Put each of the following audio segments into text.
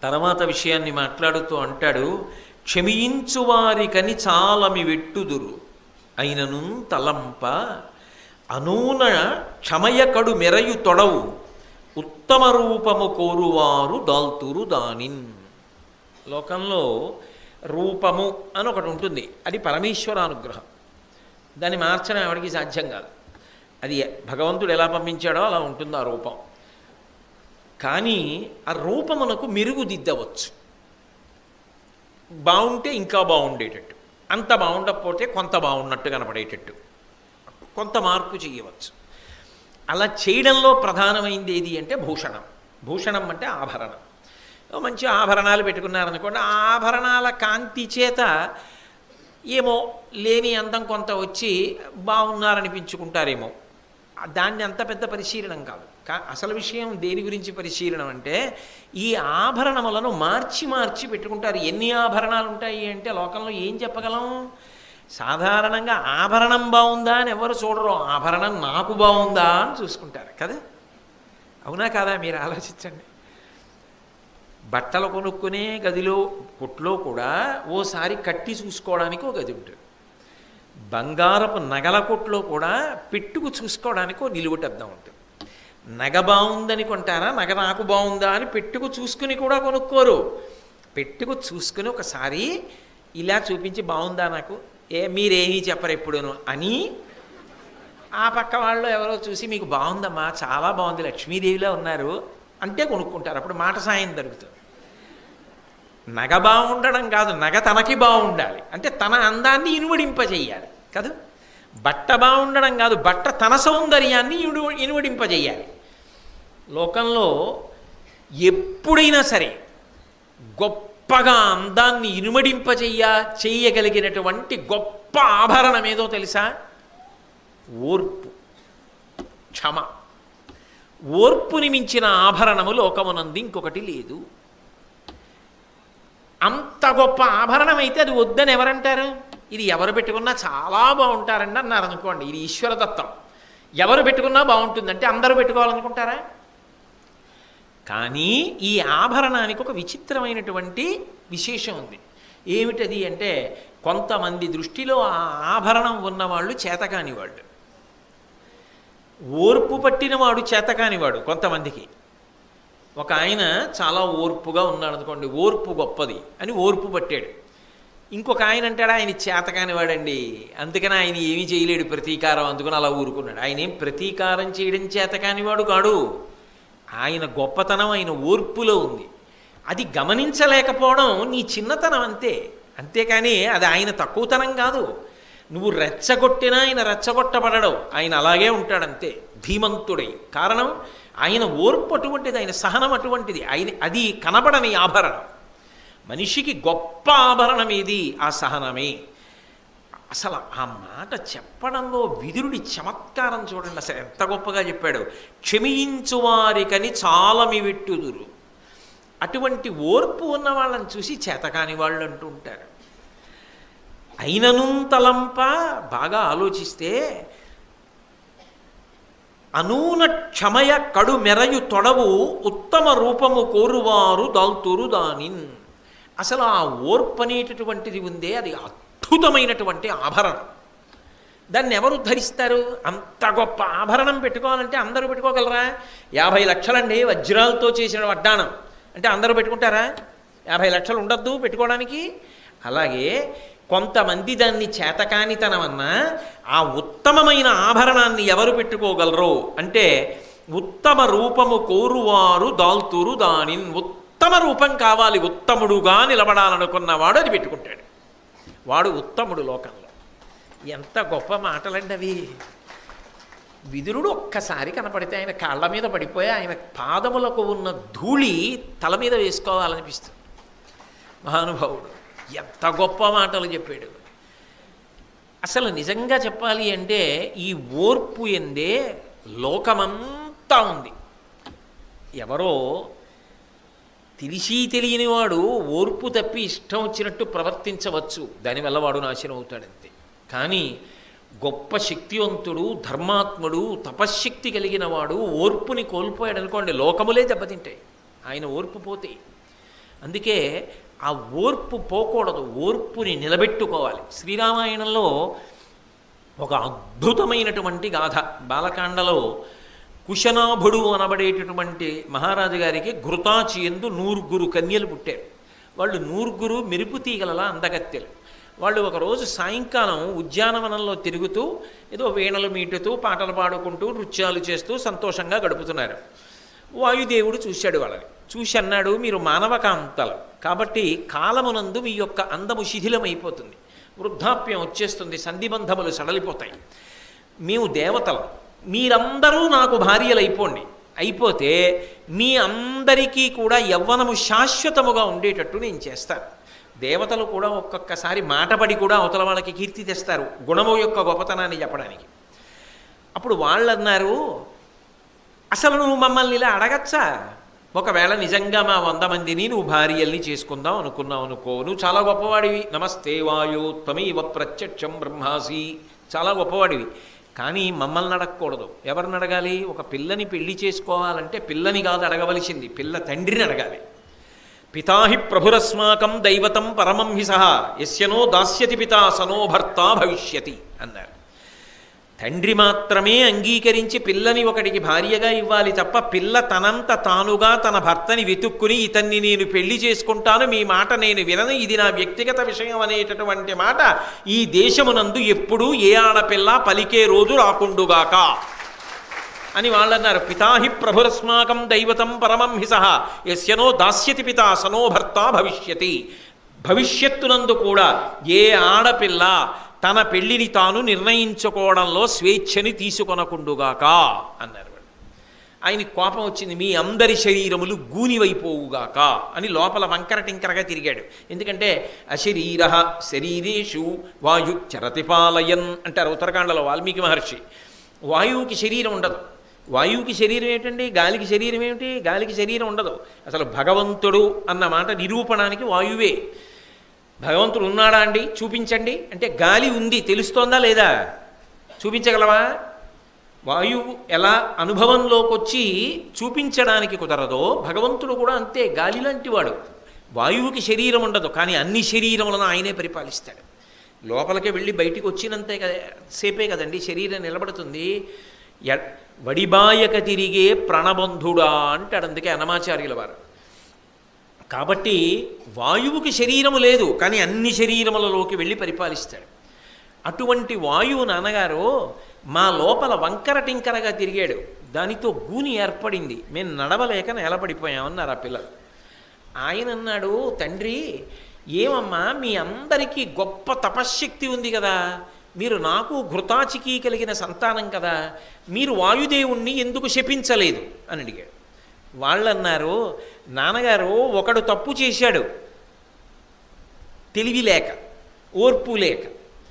తర్వాత విషయాన్ని మాట్లాడుతూ అంటాడు క్షమించు వారికని చాలమి వెట్టుదురు అయినను తలంప అనూన క్షమయకడు మెరయు తొడవు ఉత్తమ రూపము కోరువారు దాల్తురు దానిన్ లోకంలో రూపము అని ఒకటి ఉంటుంది అది పరమేశ్వర అనుగ్రహం దాన్ని మార్చడం ఎవరికి సాధ్యం కాదు అది భగవంతుడు ఎలా పంపించాడో అలా ఉంటుంది ఆ రూపం కానీ ఆ రూపమునకు మెరుగుదిద్దవచ్చు బాగుంటే ఇంకా బాగుండేటట్టు అంత బాగుండకపోతే కొంత బాగున్నట్టు కనపడేటట్టు కొంత మార్పు చేయవచ్చు అలా చేయడంలో ప్రధానమైంది ఏది అంటే భూషణం భూషణం అంటే ఆభరణం ఓ మంచి ఆభరణాలు పెట్టుకున్నారనుకోండి ఆ ఆభరణాల కాంతి చేత ఏమో లేని అందం కొంత వచ్చి బాగున్నారనిపించుకుంటారేమో దాన్ని అంత పెద్ద పరిశీలనం కాదు కా అసలు విషయం దేని గురించి పరిశీలనం అంటే ఈ ఆభరణములను మార్చి మార్చి పెట్టుకుంటారు ఎన్ని ఆభరణాలు ఉంటాయి అంటే లోకంలో ఏం చెప్పగలం సాధారణంగా ఆభరణం బాగుందా అని ఎవరు చూడరు ఆభరణం నాకు బాగుందా అని చూసుకుంటారు కదా అవునా కాదా మీరు ఆలోచించండి బట్టలు కొనుక్కునే గదిలో కొట్లో కూడా ఓసారి కట్టి చూసుకోవడానికి ఒక గది ఉంటుంది బంగారపు నగల కొట్లో కూడా పెట్టుకు చూసుకోవడానికి ఓ నిలువుటద్దం ఉంటుంది నగ బాగుందని కొంటారా నగ నాకు బాగుందా అని పెట్టుకు చూసుకుని కూడా కొనుక్కోరు పెట్టుకు చూసుకుని ఒకసారి ఇలా చూపించి బాగుందా నాకు ఏ మీరేమీ చెప్పరు ఎప్పుడును అని ఆ పక్క వాళ్ళు ఎవరో చూసి మీకు బాగుందమ్మా చాలా బాగుంది లక్ష్మీదేవిలో ఉన్నారు అంటే కొనుక్కుంటారు అప్పుడు మాట సాయం దొరుకుతుంది నగ బాగుండడం కాదు నగ తనకి బాగుండాలి అంటే తన అందాన్ని ఇనువడింపజేయాలి కదా బట్ట బాగుండడం కాదు బట్ట తన సౌందర్యాన్ని ఇను ఇనువడింపజేయాలి లోకంలో ఎప్పుడైనా సరే గొప్పగా అందాన్ని ఇనుమడింపజేయ చేయగలిగినటువంటి గొప్ప ఆభరణం ఏదో తెలుసా ఓర్పు క్షమ ఓర్పుని మించిన ఆభరణము లోకమునందు ఇంకొకటి లేదు అంత గొప్ప ఆభరణం అయితే అది వద్దని ఎవరంటారు ఇది ఎవరు పెట్టుకున్నా చాలా బాగుంటారండి అన్నారు అనుకోండి ఇది ఈశ్వరదత్తం ఎవరు పెట్టుకున్నా బాగుంటుందంటే అందరూ పెట్టుకోవాలనుకుంటారా కానీ ఈ ఆభరణానికి ఒక విచిత్రమైనటువంటి విశేషం ఉంది ఏమిటది అంటే కొంతమంది దృష్టిలో ఆ ఆభరణం ఉన్నవాళ్ళు చేతకాని వాళ్ళు ఓర్పు పట్టినవాడు చేతకానివాడు కొంతమందికి ఒక ఆయన చాలా ఓర్పుగా ఉన్నాడు అనుకోండి ఓర్పు గొప్పది అని ఓర్పు పట్టాడు ఇంకొక ఆయన అంటాడు ఆయన చేతకాని వాడండి అందుకని ఆయన ఏమీ చేయలేడు ప్రతీకారం అందుకని అలా ఊరుకున్నాడు ఆయన ఏం ప్రతీకారం చేయడం చేతకాని వాడు కాడు ఆయన గొప్పతనం ఆయన ఓర్పులో ఉంది అది గమనించలేకపోవడం నీ చిన్నతనం అంతే అంతేకాని అది ఆయన తక్కువతనం కాదు నువ్వు రెచ్చగొట్టినా ఆయన రెచ్చగొట్టబడడు ఆయన అలాగే ఉంటాడంతే ధీమంతుడై కారణం ఆయన ఓర్పు అటువంటిది ఆయన సహనం అటువంటిది ఆయన అది కనబడని ఆభరణం మనిషికి గొప్ప ఆభరణం ఏది ఆ సహనమే అసలు ఆ మాట చెప్పడంలో విదురుడి చమత్కారం చూడండి అసలు ఎంత గొప్పగా చెప్పాడు క్షమించు వారికని చాలమి వెట్టుదురు అటువంటి ఓర్పు ఉన్న వాళ్ళని చూసి చేతకాని వాళ్ళు అంటూ ఉంటారు అయినను తలంప బాగా ఆలోచిస్తే అనూన క్షమయ కడు మెరయు తొడవు ఉత్తమ రూపము కోరువారు దాల్తురు దానిన్ అసలు ఆ ఓర్పు అనేటటువంటిది ఉందే అది అద్భుతమైనటువంటి ఆభరణం దాన్ని ఎవరు ధరిస్తారు అంత గొప్ప ఆభరణం పెట్టుకోవాలంటే అందరూ పెట్టుకోగలరా యాభై లక్షలండి వజ్రాలతో చేసిన వడ్డాణం అంటే అందరూ పెట్టుకుంటారా యాభై లక్షలు ఉండద్దు పెట్టుకోవడానికి అలాగే కొంతమంది దాన్ని చేతకానితనమన్నా ఆ ఉత్తమమైన ఆభరణాన్ని ఎవరు పెట్టుకోగలరు అంటే ఉత్తమ రూపము కోరువారు దాల్తురు దానిన్ ఉత్తమ రూపం కావాలి ఉత్తముడుగా నిలబడాలనుకున్నవాడు అది పెట్టుకుంటాడు వాడు ఉత్తముడు లోకంలో ఎంత గొప్ప మాటలండి అవి విదురుడు ఒక్కసారి కనపడితే ఆయన కాళ్ళ మీద పడిపోయి ఆయన పాదములకు ఉన్న ధూళి తల మీద వేసుకోవాలనిపిస్తుంది మహానుభావుడు ఎంత గొప్ప మాటలు చెప్పాడు అసలు నిజంగా చెప్పాలి అంటే ఈ ఓర్పు ఎందే లోకమంతా ఉంది ఎవరో తెలిసి తెలియని వాడు ఓర్పు తప్పి ఇష్టం వచ్చినట్టు ప్రవర్తించవచ్చు దానివల్ల వాడు నాశనం అవుతాడంతే కానీ గొప్ప శక్తివంతుడు ధర్మాత్ముడు తపశ్శక్తి కలిగిన వాడు ఓర్పుని కోల్పోయాడు అనుకోండి లోకములే దెబ్బతింటాయి ఆయన ఓర్పు పోతే అందుకే ఆ ఓర్పు పోకూడదు ఓర్పుని నిలబెట్టుకోవాలి శ్రీరామాయణంలో ఒక అద్భుతమైనటువంటి గాథ బాలకాండలో కుశనాభుడు అనబడేటటువంటి మహారాజు గారికి ఘృతాచి ఎందు నూరుగురు కన్యలు పుట్టారు వాళ్ళు నూరుగురు మెరుపు తీగలలా అందగత్తెలు వాళ్ళు ఒకరోజు సాయంకాలం ఉద్యానవనంలో తిరుగుతూ ఏదో వీణలు మీటుతూ పాటలు పాడుకుంటూ నృత్యాలు చేస్తూ సంతోషంగా గడుపుతున్నారు వాయుదేవుడు చూశాడు వాళ్ళని చూసి అన్నాడు మీరు మానవకాంతలు కాబట్టి కాలమునందు మీ యొక్క అందము శిథిలమైపోతుంది వృద్ధాప్యం వచ్చేస్తుంది సంధిబంధములు సడలిపోతాయి మేము దేవతలం మీరందరూ నాకు భార్యలు అయిపోండి అయిపోతే మీ అందరికీ కూడా యవ్వనము శాశ్వతముగా ఉండేటట్టు నేను చేస్తాను దేవతలు కూడా ఒక్కొక్కసారి మాటపడి కూడా అవతల వాళ్ళకి కీర్తి తెస్తారు గుణము యొక్క గొప్పతనాన్ని చెప్పడానికి అప్పుడు వాళ్ళు అన్నారు అసలు నువ్వు మమ్మల్ని ఇలా అడగచ్చా ఒకవేళ నిజంగా మా వంద మందిని నువ్వు భార్యల్ని చేసుకుందాం అనుకున్నావు అనుకో నువ్వు చాలా గొప్పవాడివి నమస్తే వాయు త్వమీవ ప్రత్యక్షం బ్రహ్మాసి చాలా గొప్పవాడివి కానీ మమ్మల్ని అడగకూడదు ఎవరిని అడగాలి ఒక పిల్లని పెళ్లి చేసుకోవాలంటే పిల్లని కాదు అడగవలసింది పిల్ల తండ్రిని అడగాలి పితాహి ప్రభురస్మాకం దైవతం పరమం హి సహ ఎస్యనో దాస్యతి పితా సనో భర్త భవిష్యతి అన్నారు తండ్రి మాత్రమే అంగీకరించి పిల్లని ఒకడికి భార్యగా ఇవ్వాలి తప్ప పిల్ల తనంత తానుగా తన భర్తని వెతుక్కుని ఇతన్ని నేను పెళ్లి చేసుకుంటాను మీ మాట నేను వినను ఇది నా వ్యక్తిగత విషయం అనేటటువంటి మాట ఈ దేశమునందు ఎప్పుడూ ఏ ఆడపిల్ల పలికే రోజు రాకుండుగాక అని వాళ్ళన్నారు పితాహి ప్రభురస్మాకం దైవతం పరమం హి సహ ఎస్యనో దాస్యతి పితా సనో భర్త భవిష్యతి భవిష్యత్తునందు కూడా ఏ ఆడపిల్ల తన పెళ్లిని తాను నిర్ణయించుకోవడంలో స్వేచ్ఛని తీసుకొనకుండుగాక అన్నారు వాళ్ళు ఆయన కోపం వచ్చింది మీ అందరి శరీరములు గూనివైపోవుగాక అని లోపల వంకర టింకరగా తిరిగాడు ఎందుకంటే అశరీర శరీరేషు వాయు చరతిపాలయన్ అంటారు ఉత్తరాఖండలో వాల్మీకి మహర్షి వాయువుకి శరీరం ఉండదు వాయువుకి శరీరం ఏంటండి గాలికి శరీరం ఏమిటి గాలికి శరీరం ఉండదు అసలు భగవంతుడు అన్న మాట నిరూపణానికి వాయువే భగవంతుడు ఉన్నాడా అండి చూపించండి అంటే గాలి ఉంది తెలుస్తోందా లేదా చూపించగలవా వాయువు ఎలా అనుభవంలోకి వచ్చి చూపించడానికి కుదరదో భగవంతుడు కూడా అంతే గాలి లాంటి వాడు వాయువుకి శరీరం ఉండదు కానీ అన్ని శరీరములను ఆయనే పరిపాలిస్తాడు లోపలికి వెళ్ళి బయటికి వచ్చినంతే కదా సేపే కదండి శరీరం నిలబడుతుంది ఎ- వడిబాయక తిరిగే ప్రణబంధుడా అంటాడు అందుకే అనమాచార్యుల వారు కాబట్టి వాయువుకి శరీరము లేదు కానీ అన్ని శరీరములలోకి వెళ్ళి పరిపాలిస్తాడు అటువంటి వాయువు నాన్నగారు మా లోపల వంకర టింకరగా తిరిగాడు దానితో గూని ఏర్పడింది మేము నడవలేక నేలపడిపోయామన్నారు ఆ పిల్లలు ఆయన అన్నాడు తండ్రి ఏమమ్మా మీ అందరికీ గొప్ప తపశ్శక్తి ఉంది కదా మీరు నాకు ఘృతాచికి కలిగిన సంతానం కదా మీరు వాయుదేవుణ్ణి ఎందుకు శపించలేదు అని అడిగాడు వాళ్ళన్నారు నాన్నగారు ఒకడు తప్పు చేశాడు తెలివి లేక ఓర్పు లేక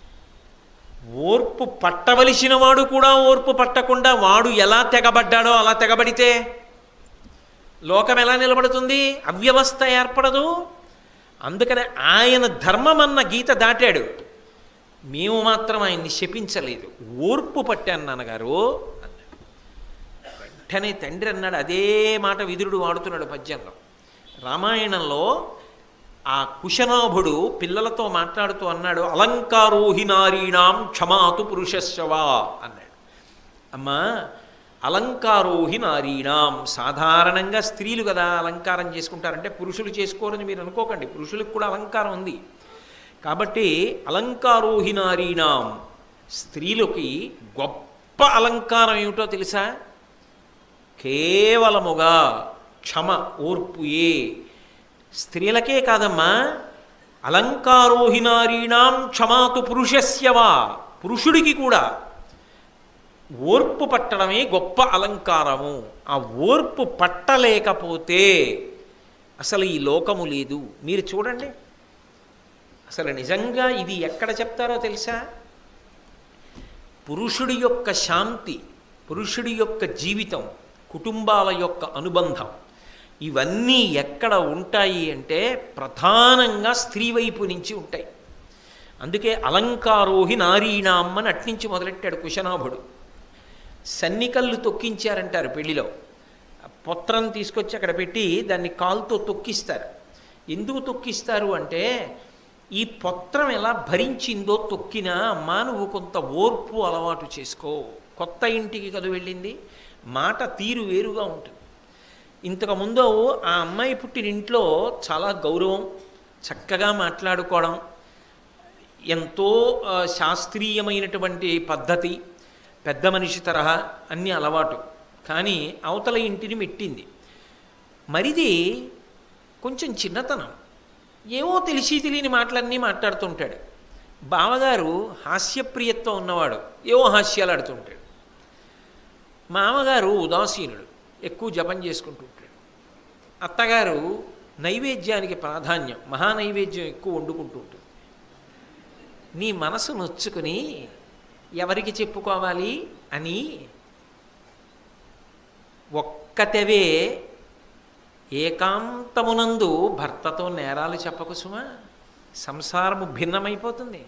ఓర్పు పట్టవలసిన వాడు కూడా ఓర్పు పట్టకుండా వాడు ఎలా తెగబడ్డాడో అలా తెగబడితే లోకం ఎలా నిలబడుతుంది అవ్యవస్థ ఏర్పడదు అందుకనే ఆయన ధర్మమన్న గీత దాటాడు మేము మాత్రం ఆయన్ని శపించలేదు ఓర్పు పట్టాను నాన్నగారు అన్నాడు వెంటనే తండ్రి అన్నాడు అదే మాట విదురుడు వాడుతున్నాడు పద్యంలో రామాయణంలో ఆ కుశనాభుడు పిల్లలతో మాట్లాడుతూ అన్నాడు అలంకారోహి నారీణాం క్షమాతు పురుషశవా అన్నాడు అమ్మా అలంకారోహి నారీణాం సాధారణంగా స్త్రీలు కదా అలంకారం చేసుకుంటారంటే పురుషులు చేసుకోరని మీరు అనుకోకండి పురుషులకు కూడా అలంకారం ఉంది కాబట్టి అలంకారోహి నారీణాం స్త్రీలకి గొప్ప అలంకారం ఏమిటో తెలుసా కేవలముగా క్షమ ఓర్పుయే స్త్రీలకే కాదమ్మా అలంకారోహి నారీణాం క్షమాతు పురుషస్యవా పురుషుడికి కూడా ఓర్పు పట్టడమే గొప్ప అలంకారము ఆ ఓర్పు పట్టలేకపోతే అసలు ఈ లోకము లేదు మీరు చూడండి అసలు నిజంగా ఇది ఎక్కడ చెప్తారో తెలుసా పురుషుడి యొక్క శాంతి పురుషుడి యొక్క జీవితం కుటుంబాల యొక్క అనుబంధం ఇవన్నీ ఎక్కడ ఉంటాయి అంటే ప్రధానంగా స్త్రీ వైపు నుంచి ఉంటాయి అందుకే అలంకారోహి నారీణాం అని అట్నుంచి మొదలెట్టాడు కుశనాభుడు సన్నికల్లు తొక్కించారంటారు పెళ్లిలో పొత్రం తీసుకొచ్చి అక్కడ పెట్టి దాన్ని కాలుతో తొక్కిస్తారు ఎందుకు తొక్కిస్తారు అంటే ఈ పొత్రం ఎలా భరించిందో తొక్కినా అమ్మా నువ్వు కొంత ఓర్పు అలవాటు చేసుకో కొత్త ఇంటికి కదా వెళ్ళింది మాట తీరు వేరుగా ఉంటుంది ఇంతకుముందు ఆ అమ్మాయి పుట్టిన ఇంట్లో చాలా గౌరవం చక్కగా మాట్లాడుకోవడం ఎంతో ఆ, శాస్త్రీయమైనటువంటి పద్ధతి పెద్ద మనిషి తరహా అన్ని అలవాటు కానీ అవతల ఇంటిని మెట్టింది మరిది కొంచెం చిన్నతనం ఏవో తెలిసి తెలియని మాటలన్నీ మాట్లాడుతుంటాడు బావగారు హాస్యప్రియత్వం ఉన్నవాడు ఏవో హాస్యాలు ఆడుతుంటాడు మామగారు ఉదాసీనుడు ఎక్కువ జపం చేసుకుంటూ ఉంటాడు అత్తగారు నైవేద్యానికి ప్రాధాన్యం మహానైవేద్యం ఎక్కువ వండుకుంటూ ఉంటుంది నీ మనసు నొచ్చుకుని ఎవరికి చెప్పుకోవాలి అని ఒక్కతెవే ఏకాంతమునందు భర్తతో నేరాలు చెప్పకు సుమా సంసారము భిన్నమైపోతుంది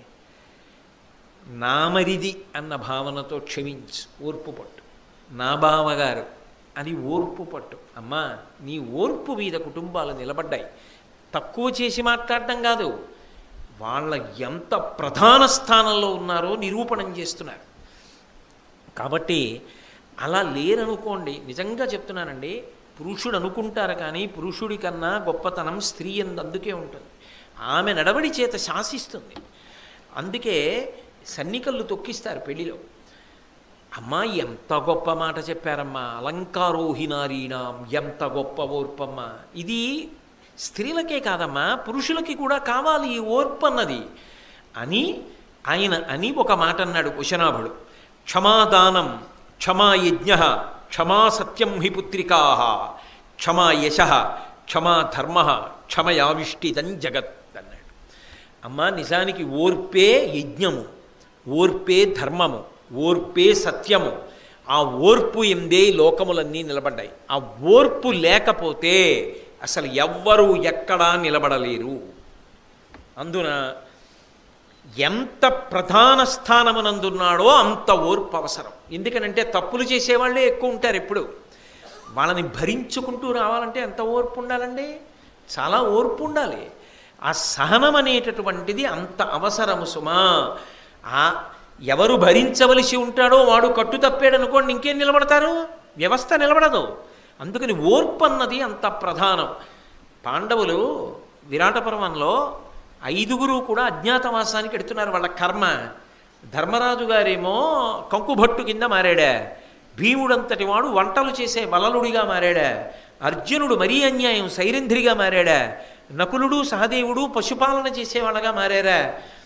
నామరిది అన్న భావనతో క్షమించు ఓర్పు పట్టు నా బావగారు అని ఓర్పు పట్టు అమ్మా నీ ఓర్పు మీద కుటుంబాలు నిలబడ్డాయి తక్కువ చేసి మాట్లాడటం కాదు వాళ్ళ ఎంత ప్రధాన స్థానంలో ఉన్నారో నిరూపణం చేస్తున్నారు కాబట్టి అలా లేరనుకోండి నిజంగా చెప్తున్నానండి పురుషుడు అనుకుంటారు కానీ పురుషుడి కన్నా గొప్పతనం స్త్రీ ఎందు అందుకే ఉంటుంది ఆమె నడవడి చేత శాసిస్తుంది అందుకే సన్నికళ్ళు తొక్కిస్తారు పెళ్లిలో అమ్మా ఎంత గొప్ప మాట చెప్పారమ్మా అలంకారోహినారీణాం ఎంత గొప్ప ఓర్పమ్మ ఇది స్త్రీలకే కాదమ్మా పురుషులకి కూడా కావాలి ఈ ఓర్పు అన్నది అని ఆయన అని ఒక మాట అన్నాడు కుశనాభుడు క్షమాదానం క్షమా యజ్ఞ క్షమా సత్యం హి పుత్రికా క్షమా యశ క్షమా ధర్మ క్షమయావిష్టిదం జగత్ అన్నాడు అమ్మా నిజానికి ఓర్పే యజ్ఞము ఓర్పే ధర్మము ఓర్పే సత్యము ఆ ఓర్పు ఎందే లోకములన్నీ నిలబడ్డాయి ఆ ఓర్పు లేకపోతే అసలు ఎవ్వరూ ఎక్కడా నిలబడలేరు అందున ఎంత ప్రధాన స్థానమునందున్నాడో అంత ఓర్పు అవసరం ఎందుకనంటే తప్పులు చేసేవాళ్ళే ఎక్కువ ఉంటారు ఎప్పుడు వాళ్ళని భరించుకుంటూ రావాలంటే ఎంత ఓర్పు ఉండాలండి చాలా ఓర్పు ఉండాలి ఆ సహనం అనేటటువంటిది అంత అవసరము సుమా ఆ ఎవరు భరించవలసి ఉంటాడో వాడు కట్టు తప్పాడు అనుకోండి ఇంకేం నిలబడతారు వ్యవస్థ నిలబడదు అందుకని ఓర్పు అన్నది అంత ప్రధానం పాండవులు విరాట పర్వంలో ఐదుగురు కూడా అజ్ఞాతవాసానికి ఎడుతున్నారు వాళ్ళ కర్మ ధర్మరాజు గారేమో కంకుభట్టు కింద మారాడా భీముడంతటి వాడు వంటలు చేసే వలలుడిగా మారాడా అర్జునుడు మరీ అన్యాయం సైరంధ్రిగా మారాడా నకులుడు సహదేవుడు పశుపాలన చేసేవాళ్ళగా మారారా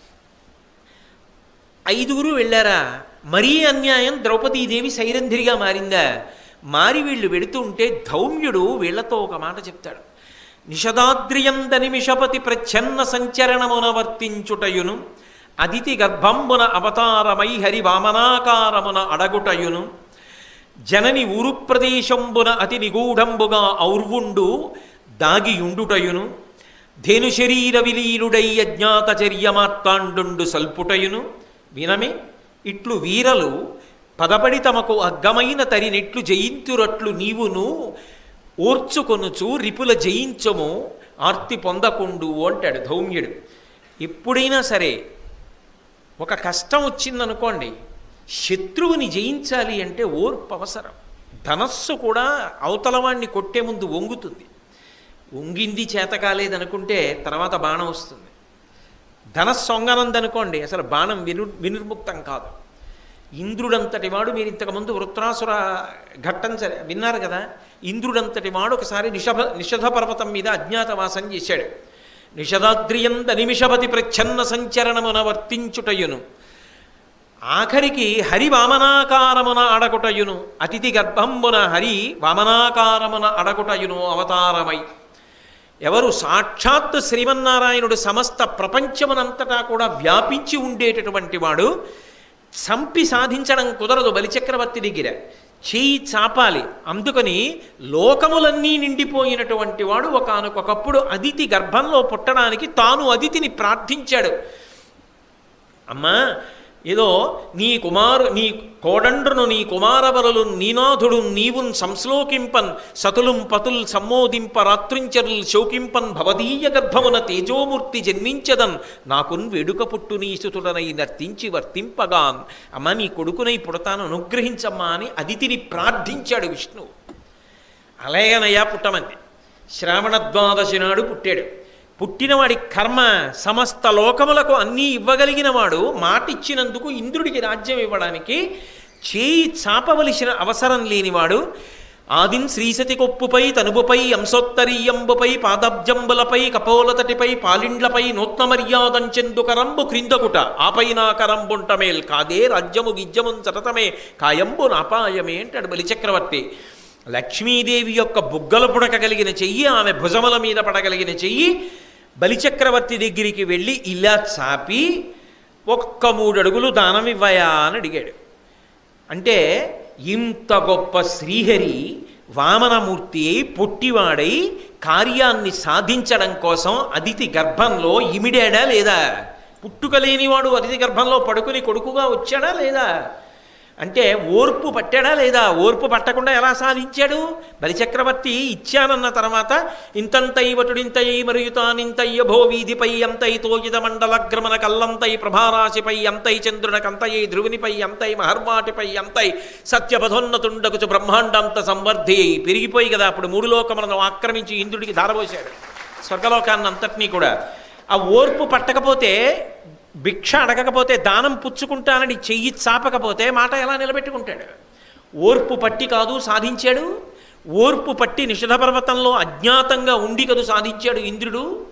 ఐదుగురు వెళ్ళారా మరీ అన్యాయం ద్రౌపదీదేవి సైరంధ్రిగా మారిందా మారి వీళ్ళు వెడుతుంటే ధౌమ్యుడు వీళ్లతో ఒక మాట చెప్తాడు నిషదాద్రియంద నిమిషపతి ప్రచ్ఛన్న సంచరణమున వర్తించుటయును అదితి గర్భంబున అవతారమై హరి వామనాకారమున అడగుటయును జనని ఊరు ప్రదేశంబున అతి నిగూఢంబుగా ఔర్వుండు దాగియుండుటయును ధేను శరీర విలీనుడై అజ్ఞాత చర్యమార్తాండు సల్పుటయును వినమే ఇట్లు వీరలు పదపడి తమకు అగ్గమైన తరినెట్లు జయింతురట్లు నీవును ఓర్చుకొనుచు రిపుల జయించము ఆర్తి పొందకుండు అంటాడు ధౌమ్యుడు ఎప్పుడైనా సరే ఒక కష్టం వచ్చిందనుకోండి శత్రువుని జయించాలి అంటే ఓర్పు అవసరం ధనస్సు కూడా అవతలవాణ్ణి కొట్టే ముందు వంగుతుంది వంగింది చేత కాలేదనుకుంటే తర్వాత బాణం వస్తుంది ధనస్సు వంగనందనుకోండి అసలు బాణం విను వినిర్ముక్తం కాదు ఇంద్రుడంతటి వాడు మీరు ఇంతకుముందు వృత్రాసుర ఘట్టం సరే విన్నారు కదా ఇంద్రుడంతటి వాడు ఒకసారి నిషభ నిషధ పర్వతం మీద అజ్ఞాతవాసం చేశాడు నిషదాద్రియంద నిమిషపతి ప్రచ్ఛన్న సంచరణమున వర్తించుటయును ఆఖరికి హరి వామనాకారమున అడగుటయును అతిథి గర్భంబున హరి వామనాకారమున అడగుటయును అవతారమై ఎవరు సాక్షాత్ శ్రీమన్నారాయణుడు సమస్త ప్రపంచమునంతటా కూడా వ్యాపించి ఉండేటటువంటి వాడు చంపి సాధించడం కుదరదు బలిచక్రవర్తి దగ్గర చేయి చాపాలి అందుకని లోకములన్నీ నిండిపోయినటువంటి వాడు ఒకనకొకప్పుడు అదితి గర్భంలో పుట్టడానికి తాను అదితిని ప్రార్థించాడు అమ్మా ఏదో నీ కుమారు నీ కోడండ్రును నీ కుమారవరులు నీనాథుడు నీవున్ సంశ్లోకింపన్ సతులుం పతుల్ సమ్మోదింప రాత్రించరుల్ శోకింపన్ భవదీయ గర్భమున తేజోమూర్తి జన్మించదన్ నాకున్ వేడుక పుట్టు నీ సుతుడనై నర్తించి వర్తింపగాన్ అమ్మ నీ కొడుకునై పుడతాను అనుగ్రహించమ్మా అని అదితిని ప్రార్థించాడు విష్ణువు అలాగనయ్యా పుట్టమంది శ్రావణ ద్వాదశి నాడు పుట్టాడు పుట్టినవాడి కర్మ సమస్త లోకములకు అన్నీ ఇవ్వగలిగిన వాడు మాటిచ్చినందుకు ఇంద్రుడికి రాజ్యం ఇవ్వడానికి చేయి చాపవలసిన అవసరం లేనివాడు ఆదిన్ శ్రీసతి కొప్పుపై తనుపుపై అంశోత్తరీయంబుపై పాదబ్జంబులపై కపోలతటిపై పాలిండ్లపై నూత్న మర్యాదంచెందు కరంబు క్రిందకుట ఆపైనా కరంబుంటమేల్ కాదే రాజ్యము గిజ్యమున్ సతతమే కాయంబు నాపాయమే అంటాడు బలిచక్రవర్తి లక్ష్మీదేవి యొక్క బుగ్గలు పుడకగలిగిన చెయ్యి ఆమె భుజముల మీద పడగలిగిన చెయ్యి బలిచక్రవర్తి దగ్గరికి వెళ్ళి ఇలా చాపి ఒక్క మూడు అడుగులు దానం ఇవ్వయా అని అడిగాడు అంటే ఇంత గొప్ప శ్రీహరి వామనమూర్తి అయి పొట్టివాడై కార్యాన్ని సాధించడం కోసం అదితి గర్భంలో ఇమిడాడా లేదా పుట్టుక లేనివాడు అతిథి గర్భంలో పడుకుని కొడుకుగా వచ్చాడా లేదా అంటే ఓర్పు పట్టాడా లేదా ఓర్పు పట్టకుండా ఎలా సాధించాడు బలిచక్రవర్తి ఇచ్చానన్న తర్వాత ఇంతంతైవటుడింతై మరుయుతానింతయ్య భో వీధిపై అంతై తోయిద మండలగ్రమణ కల్లంతై ప్రభారాశిపై అంతై చంద్రునకంతయై ధ్రువునిపై అంతై మహర్వాటిపై అంతై సత్యపథోన్నతుండకుచు బ్రహ్మాండంత సంవర్ధి అయి పెరిగిపోయి కదా అప్పుడు మూడు లోకములను ఆక్రమించి ఇంద్రుడికి ధారపోశాడు స్వర్గలోకాన్ని అంతటినీ కూడా ఆ ఓర్పు పట్టకపోతే భిక్ష అడగకపోతే దానం పుచ్చుకుంటానని చెయ్యి చాపకపోతే మాట ఎలా నిలబెట్టుకుంటాడు ఓర్పు పట్టి కాదు సాధించాడు ఓర్పు పట్టి నిషధ పర్వతంలో అజ్ఞాతంగా ఉండి కదు సాధించాడు ఇంద్రుడు